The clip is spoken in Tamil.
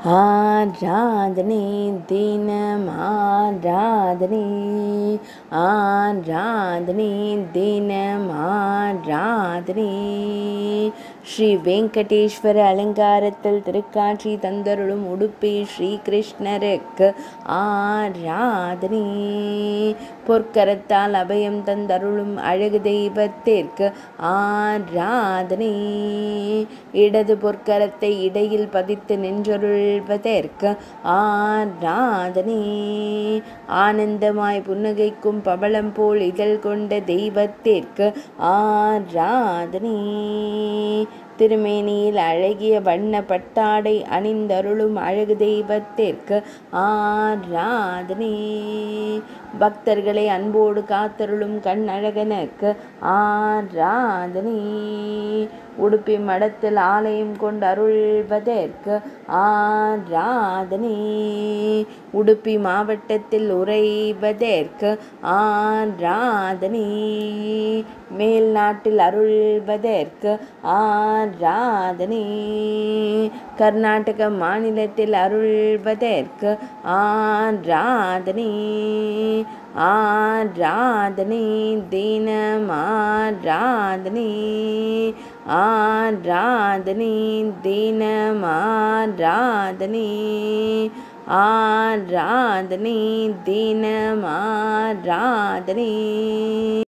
ஆராதனை தினம் ஆராதனை ஆராதனை தினம் ஆராதனை ஸ்ரீ வெங்கடேஸ்வர அலங்காரத்தில் திருக்காட்சி தந்தருளும் உடுப்பி ஸ்ரீ கிருஷ்ணருக்கு ஆராதனை பொற்கரத்தால் அபயம் தந்தருளும் அழகு தெய்வத்திற்கு ஆராதனை இடது பொற்கரத்தை இடையில் பதித்து நின்றருள்வதற்கு ஆராதனை ஆனந்தமாய் புன்னகைக்கும் பவளம் போல் இதழ் கொண்ட தெய்வத்திற்கு ஆராதனை திருமேனியில் அழகிய வண்ண பட்டாடை அணிந்தருளும் அழகு தெய்வத்திற்கு ஆராதனை பக்தர்களை அன்போடு காத்தருளும் கண் அழகனுக்கு ஆராதனை உடுப்பி மடத்தில் ஆலயம் கொண்டு அருள்வதற்கு ஆராதனை உடுப்பி மாவட்டத்தில் உறைவதற்கு ஆராதனை மேல் நாட்டில் அருள்வதற்கு ஆராதனை கர்நாடக மாநிலத்தில் அருள்வதற்கு ஆராதனை ஆராதனை தினம் ஆராதனை ஆராதனை தினம் ஆராதனை ஆராதனை தினம் ஆராதனை